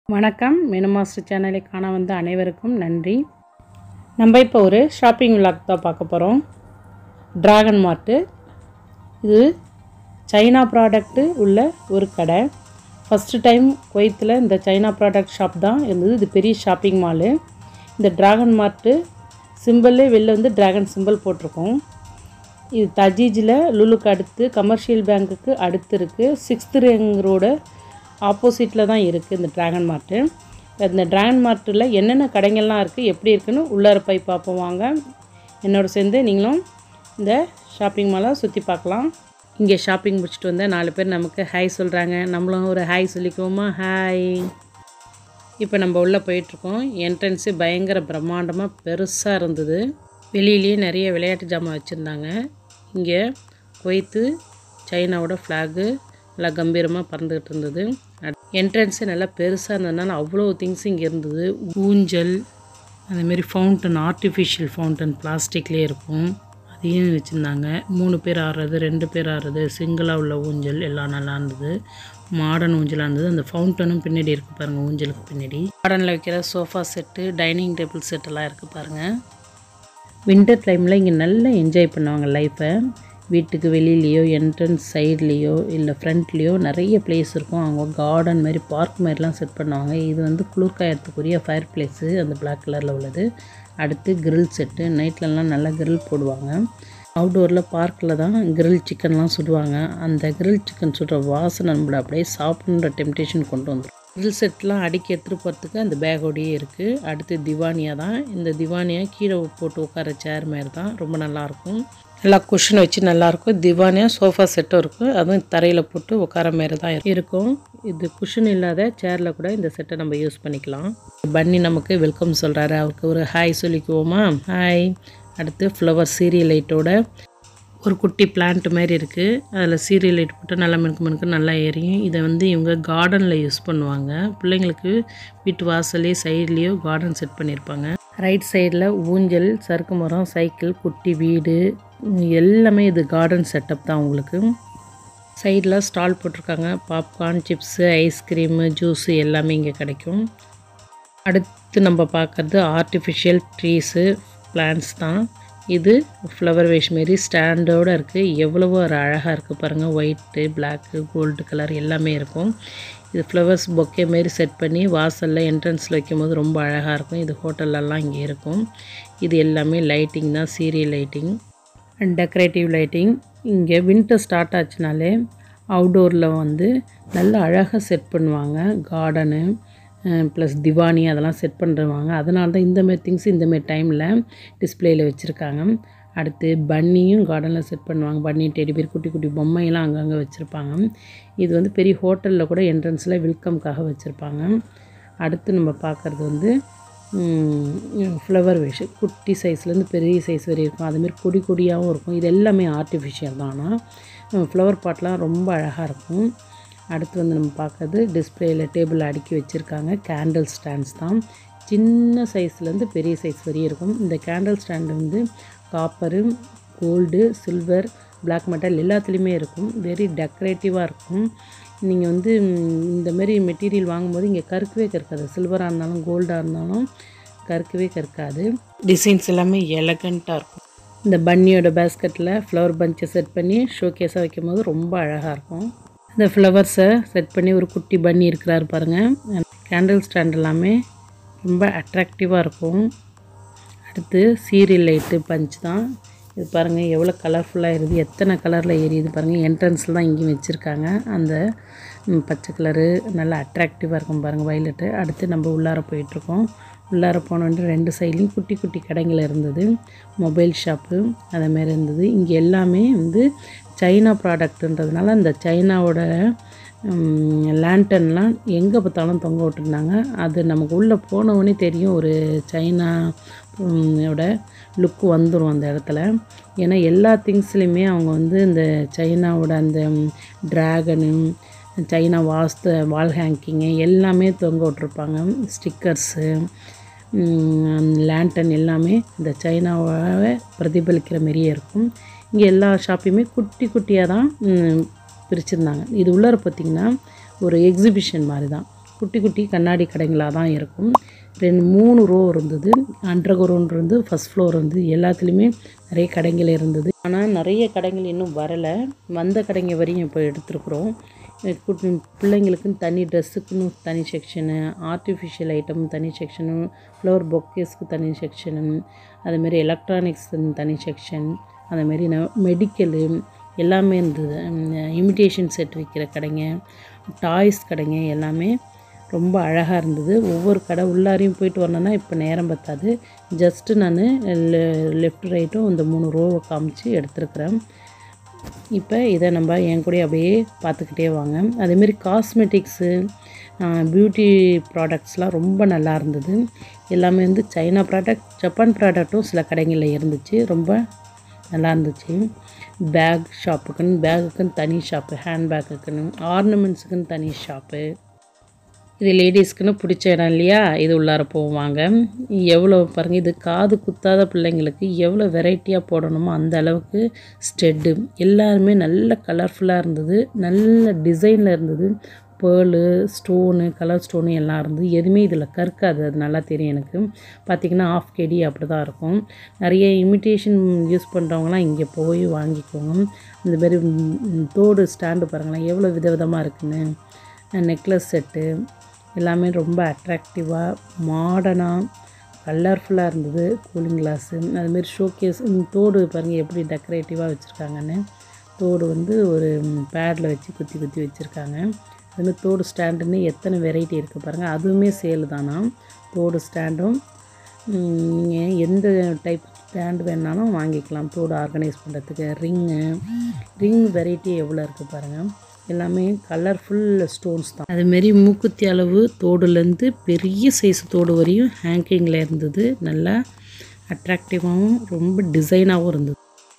வணக்கம் menu master சேனலை காண வந்த அனைவருக்கும் நன்றி நம்ம இப்போ ஒரு ஷாப்பிங் விளாக் தான் பார்க்க போகிறோம் ட்ராகன் மார்ட்டு இது சைனா ப்ராடக்ட்டு உள்ள ஒரு கடை ஃபஸ்ட்டு டைம் குவைத்தில் இந்த சைனா ப்ராடக்ட் ஷாப் தான் இருந்தது இது பெரிய ஷாப்பிங் மாலு இந்த ட்ராகன் மார்ட்டு சிம்பிளே வெளில வந்து ட்ராகன் சிம்பிள் போட்டிருக்கோம் இது தஜீஜில் லுலுக்கு அடுத்து கமர்ஷியல் பேங்க்குக்கு அடுத்து இருக்குது சிக்ஸ்த்து ரிங் ரோடு ஆப்போசிட்டில் தான் இருக்குது இந்த ட்ராகன் மார்ட்டு இந்த ட்ராகன் மார்ட்டில் என்னென்ன கடைகள்லாம் இருக்குது எப்படி இருக்குன்னு உள்ளார போய் பார்ப்போம் வாங்க என்னோட சேர்ந்து நீங்களும் இந்த ஷாப்பிங் மாலை சுற்றி பார்க்கலாம் இங்கே ஷாப்பிங் முடிச்சுட்டு வந்தால் நாலு பேர் நமக்கு ஹாய் சொல்கிறாங்க நம்மளும் ஒரு ஹாய் சொல்லிக்குவோமா ஹாய் இப்போ நம்ம உள்ளே போயிட்டுருக்கோம் என்ட்ரன்ஸு பயங்கர பிரம்மாண்டமாக பெருசாக இருந்தது வெளியிலேயே நிறைய விளையாட்டு ஜாமான் வச்சுருந்தாங்க இங்கே குவைத்து சைனாவோட ஃப்ளாகு நல்லா கம்பீரமாக பறந்துக்கிட்டு இருந்தது என்ட்ரன்ஸு நல்லா பெருசாக இருந்ததுனால அவ்வளோ திங்ஸ் இங்கே இருந்தது ஊஞ்சல் அதேமாரி ஃபவுண்டன் ஆர்டிஃபிஷியல் ஃபவுண்டன் பிளாஸ்டிக்லேயே இருக்கும் அதையும் வச்சுருந்தாங்க மூணு பேர் ஆடுறது ரெண்டு பேர் ஆடுறது சிங்கிளாக உள்ள ஊஞ்சல் எல்லாம் நல்லா இருந்தது மாடர்ன் ஊஞ்சலாக இருந்தது அந்த ஃபவுண்டனும் பின்னாடி இருக்குது பாருங்கள் ஊஞ்சலுக்கு பின்னாடி மாடர்னில் வைக்கிற சோஃபா செட்டு டைனிங் டேபிள் செட்டெல்லாம் இருக்குது பாருங்கள் வின்டர் டைமில் இங்கே நல்லா என்ஜாய் பண்ணுவாங்க லைஃப்பை வீட்டுக்கு வெளியிலையோ என்ட்ரன்ஸ் சைட்லேயோ இல்லை ஃப்ரண்ட்லேயோ நிறைய பிளேஸ் இருக்கும் அவங்க கார்டன் மாதிரி பார்க் மாதிரிலாம் செட் பண்ணுவாங்க இது வந்து குளிர்காயத்துக்குரிய ஃபயர் பிளேஸு அந்த பிளாக் கலரில் உள்ளது அடுத்து கிரில் செட்டு நைட்லலாம் நல்லா கிரில் போடுவாங்க அவுடோரில் பார்க்கில் தான் கிரில் சிக்கன்லாம் சுடுவாங்க அந்த கிரில் சிக்கன் சுடுற வாசனை நம்மளை அப்படியே சாப்பிட்ணுன்ற டெம்டேஷன் கொண்டு வந்துடும் கிரில் செட்லாம் அடுக்கி எடுத்துகிட்டு போகிறதுக்கு அந்த பேக்கோடையே இருக்குது அடுத்து திவானியா தான் இந்த திவானியா கீழே போட்டு உட்கார சேர் மாதிரி தான் ரொம்ப நல்லாயிருக்கும் நல்லா குஷன் வச்சு நல்லாயிருக்கும் திவானியா சோஃபா செட்டும் இருக்கும் அதுவும் தரையில் போட்டு உட்கார மாரி தான் இருக்கும் இது குஷன் இல்லாத சேரில் கூட இந்த செட்டை நம்ம யூஸ் பண்ணிக்கலாம் பன்னி நமக்கு வெல்கம் சொல்கிறாரு அவருக்கு ஒரு ஹாய் சொல்லிக்குவோமா ஹாய் அடுத்து ஃப்ளவர் சீரியல் லைட்டோட ஒரு குட்டி பிளான்ட் மாதிரி இருக்குது அதில் சீரியல் லைட் போட்டு நல்லா மினுக்கு மினுக்கு நல்லா எரியும் இதை வந்து இவங்க கார்டனில் யூஸ் பண்ணுவாங்க பிள்ளைங்களுக்கு வீட்டு வாசல்லையே சைட்லேயோ கார்டன் செட் பண்ணியிருப்பாங்க ரைட் சைடில் ஊஞ்சல் சறுக்கு மரம் சைக்கிள் குட்டி வீடு எல்லாமே இது கார்டன் செட்டப் தான் உங்களுக்கு சைடில் ஸ்டால் போட்டிருக்காங்க பாப்கார்ன் சிப்ஸு ஐஸ்கிரீமு ஜூஸு எல்லாமே இங்கே கிடைக்கும் அடுத்து நம்ம பார்க்குறது ஆர்டிஃபிஷியல் ட்ரீஸு பிளான்ஸ் தான் இது ஃப்ளவர் வேஷ் மாரி ஸ்டாண்டோடு இருக்குது எவ்வளவோ ஒரு அழகாக இருக்குது பாருங்கள் ஒயிட்டு பிளாக்கு கோல்டு கலர் எல்லாமே இருக்கும் இது ஃப்ளவர்ஸ் பொக்கே மாரி செட் பண்ணி வாசலில் என்ட்ரன்ஸில் வைக்கும்போது ரொம்ப அழகாக இருக்கும் இது ஹோட்டல்லலாம் இங்கே இருக்கும் இது எல்லாமே லைட்டிங் தான் serial lighting and decorative lighting இங்கே வின்டர் ஸ்டார்ட் ஆச்சுனாலே அவுடோரில் வந்து நல்ல அழகாக செட் பண்ணுவாங்க கார்டனு ப்ளஸ் திவானி அதெல்லாம் செட் பண்ணுறவாங்க அதனால தான் இந்தமாரி திங்ஸ் இந்தமாரி டைமில் டிஸ்பிளேயில் வச்சுருக்காங்க அடுத்து பன்னியும் கார்டனில் செட் பண்ணுவாங்க பன்னி டெடி பேர் குட்டி குட்டி பொம்மையெல்லாம் அங்கங்கே வச்சுருப்பாங்க இது வந்து பெரிய ஹோட்டலில் கூட என்ட்ரன்ஸில் வெல்கம்காக வச்சுருப்பாங்க அடுத்து நம்ம பார்க்குறது வந்து ஃப்ளவர் வேஷ் குட்டி சைஸ்லேருந்து பெரிய சைஸ் வரை இருக்கும் அதுமாரி கொடி கொடியாகவும் இருக்கும் இது எல்லாமே ஆர்டிஃபிஷியல் தான் ஆனால் ஃப்ளவர் பாட்லாம் ரொம்ப அழகாக இருக்கும் அடுத்து வந்து நம்ம பார்க்குறது டிஸ்பிளேயில் டேபிள் அடுக்கி வச்சுருக்காங்க கேண்டில் ஸ்டாண்ட்ஸ் தான் சின்ன சைஸ்லேருந்து பெரிய சைஸ் வரையும் இருக்கும் இந்த கேண்டில் ஸ்டாண்டு வந்து copper gold silver black metal எல்லாத்துலேயுமே இருக்கும் வெரி டெக்கரேட்டிவாக இருக்கும் நீங்கள் வந்து இந்த மாதிரி மெட்டீரியல் வாங்கும்போது இங்கே கருக்கவே கற்காது சில்வராக இருந்தாலும் கோல்டாக இருந்தாலும் கற்கவே கற்காது டிசைன்ஸ் எல்லாமே எலகண்ட்டாக இருக்கும் இந்த பன்னியோட பேஸ்கெட்டில் ஃப்ளவர் பஞ்சை செட் பண்ணி ஷோகேஸாக வைக்கும் போது ரொம்ப அழகாக இருக்கும் இந்த ஃப்ளவர்ஸை செட் பண்ணி ஒரு குட்டி பன்னி இருக்கிறாரு பாருங்கள் கேண்டில் ஸ்டாண்ட் எல்லாமே ரொம்ப அட்ராக்டிவாக இருக்கும் அடுத்து சீரியல் லைட்டு பஞ்ச் தான் இது பாருங்கள் எவ்வளோ கலர்ஃபுல்லாக இருக்குது எத்தனை கலரில் எரியுது பாருங்கள் என்ட்ரன்ஸில் தான் இங்கேயும் வச்சுருக்காங்க அந்த பச்சை கலரு நல்லா அட்ராக்டிவாக இருக்கும் பாருங்கள் வயலட்டு அடுத்து நம்ம உள்ளார போயிட்டுருக்கோம் உள்ளார போனோன்ட்டு ரெண்டு சைட்லேயும் குட்டி குட்டி கடைகள் இருந்தது மொபைல் ஷாப்பு அதேமாரி இருந்தது இங்கே எல்லாமே வந்து சைனா ப்ராடக்ட்டுன்றதுனால அந்த சைனாவோட லேண்டன்லாம் எங்கே பார்த்தாலும் தொங்க விட்டுருந்தாங்க அது நமக்கு உள்ளே போனவொடனே தெரியும் ஒரு சைனா ஓட லுக்கு வந்துடும் அந்த இடத்துல ஏன்னா எல்லா திங்ஸ்லேயுமே அவங்க வந்து இந்த சைனாவோட அந்த dragon China vastu wall hanging எல்லாமே தொங்க விட்ருப்பாங்க ஸ்டிக்கர்ஸு லேண்டன் எல்லாமே இந்த சைனாவை பிரதிபலிக்கிற மாரியே இருக்கும் இங்கே எல்லா ஷாப்பையுமே குட்டி குட்டியாக தான் பிரிச்சிருந்தாங்க இது உள்ளார பார்த்திங்கன்னா ஒரு எக்ஸிபிஷன் மாதிரி தான் குட்டி குட்டி கண்ணாடி கடைங்களாக தான் இருக்கும் ரெண்டு மூணு ரோ இருந்தது அண்டர் கிரவுண்ட் இருந்து ஃபஸ்ட் ஃப்ளோர் இருந்து எல்லாத்துலேயுமே நிறைய கடைகள் இருந்தது ஆனால் நிறைய கடைகள் இன்னும் வரலை வந்த கடைங்க வரையும் இப்போ எடுத்துருக்குறோம் குட்டி பிள்ளைங்களுக்குன்னு தனி ட்ரெஸ்ஸுக்குன்னு தனி செக்ஷனு ஆர்டிஃபிஷியல் ஐட்டம் தனி செக்ஷனு ஃப்ளவர் பொக்கேஸ்க்கு தனி செக்ஷனு அதுமாரி எலக்ட்ரானிக்ஸ்க்கு தனி செக்ஷன் அதுமாரி ந மெடிக்கலு எல்லாமே இருந்தது இமிட்டேஷன் செட் விற்கிற கடைங்க டாய்ஸ் கடைங்க எல்லாமே ரொம்ப அழகாக இருந்தது ஒவ்வொரு கடை உள்ளாரையும் போயிட்டு வரணுன்னா இப்போ நேரம் பத்தாது ஜஸ்ட்டு நான் லெஃப்ட் ரைட்டும் இந்த மூணு ரோவை காமிச்சு எடுத்துருக்குறேன் இப்போ இதை நம்ம என் கூட அப்படியே பார்த்துக்கிட்டே வாங்க அதேமாரி காஸ்மெட்டிக்ஸு பியூட்டி ப்ராடக்ட்ஸ்லாம் ரொம்ப நல்லா இருந்தது எல்லாமே வந்து சைனா ப்ராடக்ட் ஜப்பான் ப்ராடக்ட்டும் சில கடைகளில் இருந்துச்சு ரொம்ப நல்லா இருந்துச்சு பேக் ஷாப்புக்குன்னு பேகுக்குன்னு தனி ஷாப்பு ஹேண்ட் பேக்குக்குன்னு ஆர்னமெண்ட்ஸுக்குன்னு தனி ஷாப்பு இது லேடிஸ்க்குன்னு பிடிச்ச இடம் இல்லையா இது உள்ளார போவாங்க எவ்வளோ பாருங்கள் இது காது குத்தாத பிள்ளைங்களுக்கு எவ்வளோ வெரைட்டியாக போடணுமோ அந்த அளவுக்கு ஸ்டெட்டு எல்லாருமே நல்ல கலர்ஃபுல்லாக இருந்தது நல்ல டிசைனில் இருந்தது பேர்லு ஸ்டோனு கலர் ஸ்டோனு எல்லாம் இருந்தது எதுவுமே இதில் கற்காது அது நல்லா தெரியும் எனக்கு பார்த்திங்கன்னா ஆஃப் கேடி அப்படி தான் இருக்கும் நிறைய இமிட்டேஷன் யூஸ் பண்ணுறவங்களாம் இங்கே போய் வாங்கிக்கோங்க இந்த மாதிரி ம், தோடு ஸ்டாண்டு பாருங்களேன் எவ்வளோ விதவிதமாக இருக்குன்னு நெக்லஸ் செட்டு எல்லாமே ரொம்ப அட்ராக்டிவாக மாடர்னாக கலர்ஃபுல்லாக இருந்தது கூலிங் கிளாஸு அதுமாரி ஷோகேஸ் தோடு பாருங்கள் எப்படி டெக்கரேட்டிவாக வச்சுருக்காங்கன்னு தோடு வந்து ஒரு பேடில் வச்சு குத்தி குத்தி வச்சுருக்காங்க அதுமாதிரி தோடு ஸ்டாண்டுன்னு எத்தனை வெரைட்டி இருக்குது பாருங்கள் அதுவுமே சேல் தானா தோடு ஸ்டாண்டும் நீங்கள் எந்த டைப் ஸ்டாண்டு வேணாலும் வாங்கிக்கலாம் தோடு ஆர்கனைஸ் பண்ணுறதுக்கு ரிங்கு ரிங் வெரைட்டி எவ்வளோ இருக்குது பாருங்கள் எல்லாமே கலர்ஃபுல் ஸ்டோன்ஸ் தான் அதுமாரி மூக்குத்தி அளவு தோடுலேருந்து பெரிய சைஸ் தோடு வரையும் ஹேங்கிங்கில் இருந்தது நல்லா அட்ராக்டிவாகவும் ரொம்ப டிசைனாகவும் இருந்தது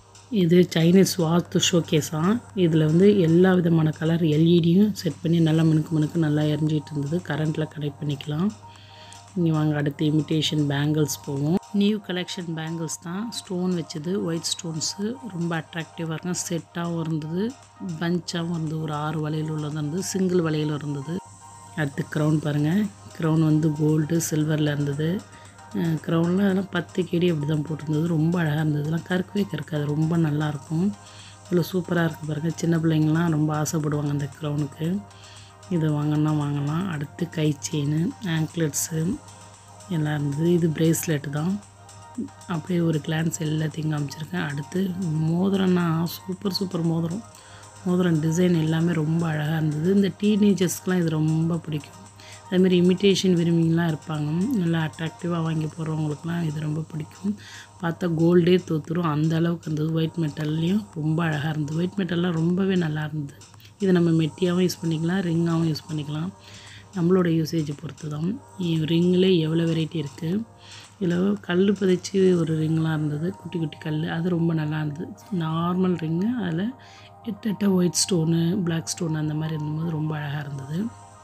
இது சைனீஸ் வாஸ்து ஷோகேஸாக இதில் வந்து எல்லா விதமான கலர் எல்இடியும் செட் பண்ணி நல்லா மினுக்கு மினுக்கு நல்லா எரிஞ்சிட்டு இருந்தது கரண்ட்டில் கனெக்ட் பண்ணிக்கலாம் இங்கே வாங்க அடுத்து இமிட்டேஷன் பேங்கிள்ஸ் போவோம் நியூ கலெக்ஷன் பேங்கிள்ஸ் தான் ஸ்டோன் வச்சது ஒயிட் ஸ்டோன்ஸு ரொம்ப அட்ராக்டிவாக இருக்கும் செட்டாகவும் இருந்தது பஞ்சாகவும் இருந்தது ஒரு ஆறு வளையல் உள்ளது இருந்தது சிங்கிள் வளையல் இருந்தது அடுத்து க்ரௌன் பாருங்கள் க்ரௌன் வந்து கோல்டு சில்வரில் இருந்தது க்ரௌனில் அதெல்லாம் பத்து கேடி அப்படி தான் போட்டிருந்தது ரொம்ப அழகாக இருந்தது இதெல்லாம் கற்கவே கற்காது ரொம்ப நல்லாயிருக்கும் இவ்வளோ சூப்பராக இருக்குது பாருங்கள் சின்ன பிள்ளைங்களாம் ரொம்ப ஆசைப்படுவாங்க அந்த க்ரௌனுக்கு இது வாங்கினா வாங்கலாம் அடுத்து கை செயின் ஆங்க்லெட்ஸு எல்லாம் இருந்தது இது பிரேஸ்லெட் தான் அப்படியே ஒரு கிளான்ஸ் எல்லாத்தையும் காமிச்சிருக்கேன் அடுத்து மோதிரம்னா சூப்பர் சூப்பர் மோதிரம் மோதிரம் டிசைன் எல்லாமே ரொம்ப அழகாக இருந்தது இந்த டீனேஜர்ஸ்க்கெலாம் இது ரொம்ப பிடிக்கும் அதேமாதிரி இமிட்டேஷன் விரும்பிங்களாம் இருப்பாங்க நல்லா அட்ராக்டிவாக வாங்கி போகிறவங்களுக்குலாம் இது ரொம்ப பிடிக்கும் பார்த்தா கோல்டே தோத்துரும் அந்த அளவுக்கு இருந்தது ஒயிட் மெட்டல்லையும் ரொம்ப அழகாக இருந்தது ஒயிட் மெட்டல்லாம் ரொம்பவே நல்லா இருந்தது இது நம்ம மெட்டியாகவும் யூஸ் பண்ணிக்கலாம் ரிங்காகவும் யூஸ் பண்ணிக்கலாம் நம்மளோட யூசேஜ் பொறுத்து தான் ரிங்கில் எவ்வளோ வெரைட்டி இருக்குது இதில் கல் பதிச்சு ஒரு ரிங்லாம் இருந்தது குட்டி குட்டி கல் அது ரொம்ப நல்லா இருந்தது நார்மல் ரிங்கு அதில் எட்டு எட்ட ஒயிட் ஸ்டோனு பிளாக் ஸ்டோன் அந்த மாதிரி இருந்தபோது ரொம்ப அழகாக இருந்தது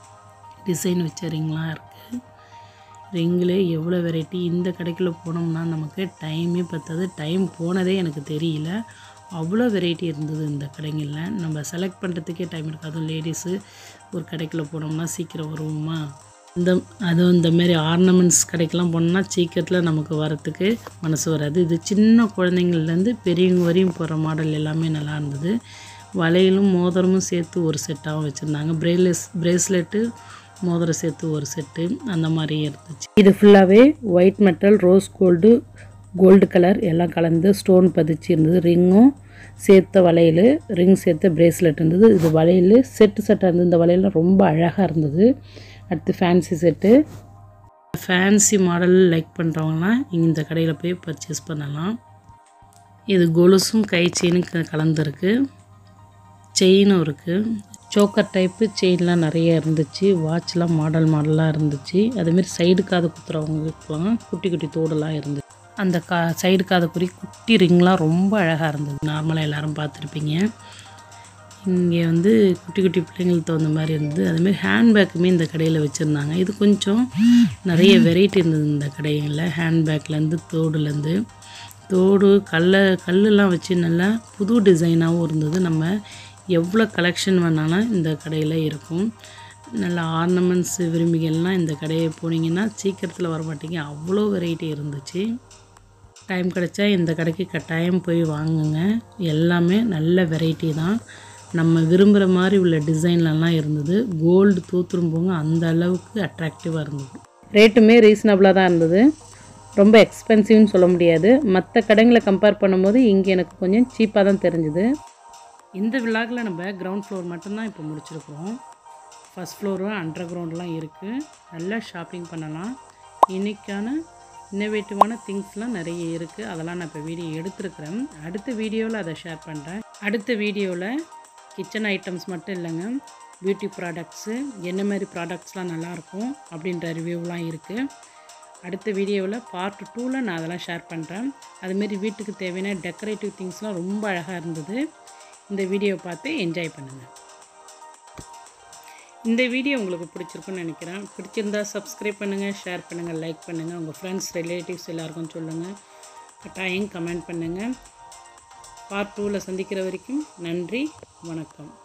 டிசைன் வச்ச ரிங்லாம் இருக்குது ரிங்கில் எவ்வளோ வெரைட்டி இந்த கடைக்குள்ள போனோம்னா நமக்கு டைமே பத்தாது டைம் போனதே எனக்கு தெரியல அவ்வளோ வெரைட்டி இருந்தது இந்த கடைங்களில் நம்ம செலக்ட் பண்ணுறதுக்கே டைம் இருக்காது அதுவும் லேடிஸு ஒரு கடைக்குள்ள போனோம்னா சீக்கிரம் வருவோமா இந்த அதுவும் இந்த மாதிரி ஆர்னமெண்ட்ஸ் கடைக்கெல்லாம் போனோம்னா சீக்கிரத்தில் நமக்கு வரத்துக்கு மனசு வராது இது சின்ன குழந்தைங்கள்லேருந்து பெரியவங்க வரையும் போகிற மாடல் எல்லாமே நல்லா இருந்தது வளையலும் மோதிரமும் சேர்த்து ஒரு செட்டாகவும் வச்சுருந்தாங்க பிரேலெஸ் பிரேஸ்லெட்டு மோதிரம் சேர்த்து ஒரு செட்டு அந்த மாதிரி இருந்துச்சு இது ஃபுல்லாகவே white metal rose gold gold colour எல்லாம் கலந்து ஸ்டோன் பதிச்சு இருந்தது ரிங்கும் சேர்த்த வளையல் ரிங் சேர்த்த பிரேஸ்லெட் இருந்தது இது வளையல் செட்டு செட்டாக இருந்தது இந்த வளையல் ரொம்ப அழகாக இருந்தது அடுத்து fancy set fancy model like பண்ணுறவங்களாம் இந்த கடையில் போய் பர்ச்சேஸ் பண்ணலாம் இது கொலுசும் கை செயினும் க- கலந்துருக்கு செயினும் இருக்குது சோக்கர் டைப்பு செயின்லாம் நிறைய இருந்துச்சு வாட்ச்லாம் மாடல் மாடலாக இருந்துச்சு அதேமாரி சைடு காது குத்துறவங்களுக்குலாம் குட்டி குட்டி தோடெல்லாம் இருந்துச்சு அந்த கா சைடு காது குறி குட்டி ரிங்லாம் ரொம்ப அழகாக இருந்தது நார்மலாக எல்லாரும் பார்த்துருப்பீங்க இங்கே வந்து குட்டி குட்டி பிள்ளைங்களுக்கு தகுந்த மாதிரி இருந்தது அதுமாரி ஹேண்ட்பேக்குமே இந்த கடையில் வச்சுருந்தாங்க இது கொஞ்சம் நிறைய வெரைட்டி இருந்தது இந்த கடைகளில் ஹேண்ட்பேக்லேருந்து தோடுலேருந்து தோடு கல்லை கல்லெல்லாம் வச்சு நல்லா புது டிசைனாகவும் இருந்தது நம்ம எவ்வளோ கலெக்ஷன் வேணாலும் இந்த கடையில் இருக்கும் நல்ல ஆர்னமெண்ட்ஸ் விரும்பிகள்லாம் இந்த கடையை போனீங்கன்னா சீக்கிரத்தில் வர மாட்டீங்க அவ்வளோ வெரைட்டி இருந்துச்சு டைம் கிடைச்சா இந்த கடைக்கு கட்டாயம் போய் வாங்குங்க எல்லாமே நல்ல வெரைட்டி தான் நம்ம விரும்புகிற மாதிரி உள்ள டிசைன்லலாம் இருந்தது கோல்டு தூத்துரும் போங்க அந்த அளவுக்கு அட்ராக்டிவாக இருந்தது ரேட்டுமே ரீசனபிளாக தான் இருந்தது ரொம்ப எக்ஸ்பென்சிவ்னு சொல்ல முடியாது மற்ற கடைங்களை கம்பேர் பண்ணும்போது இங்கே எனக்கு கொஞ்சம் சீப்பாக தான் தெரிஞ்சுது இந்த விழாக்கில் நம்ம கிரவுண்ட் ஃப்ளோர் மட்டும்தான் இப்போ முடிச்சிருக்கிறோம் ஃபஸ்ட் ஃப்ளோரும் அண்டர் கிரவுண்ட்லாம் இருக்குது நல்லா ஷாப்பிங் பண்ணலாம் இன்றைக்கான இன்னோவேட்டிவான திங்ஸ்லாம் நிறைய இருக்குது அதெல்லாம் நான் இப்போ வீடியோ எடுத்துருக்குறேன் அடுத்த வீடியோவில் அதை ஷேர் பண்ணுறேன் அடுத்த வீடியோவில் கிச்சன் ஐட்டம்ஸ் மட்டும் இல்லைங்க பியூட்டி ப்ராடக்ட்ஸு என்ன மாதிரி ப்ராடக்ட்ஸ்லாம் நல்லாயிருக்கும் அப்படின்ற ரிவ்யூலாம் இருக்குது அடுத்த வீடியோவில் பார்ட் டூவில் நான் அதெல்லாம் ஷேர் பண்ணுறேன் அதுமாரி வீட்டுக்கு தேவையான டெக்கரேட்டிவ் திங்ஸ்லாம் ரொம்ப அழகாக இருந்தது இந்த வீடியோ பார்த்து என்ஜாய் பண்ணுங்கள் இந்த வீடியோ உங்களுக்கு பிடிச்சிருக்குன்னு நினைக்கிறேன் பிடிச்சிருந்தா சப்ஸ்கிரைப் பண்ணுங்கள் ஷேர் பண்ணுங்கள் லைக் பண்ணுங்கள் உங்கள் ஃப்ரெண்ட்ஸ் ரிலேட்டிவ்ஸ் எல்லாருக்கும் சொல்லுங்கள் கட்டாயம் கமெண்ட் பண்ணுங்கள் பார்ட் டூவில் சந்திக்கிற வரைக்கும் நன்றி வணக்கம்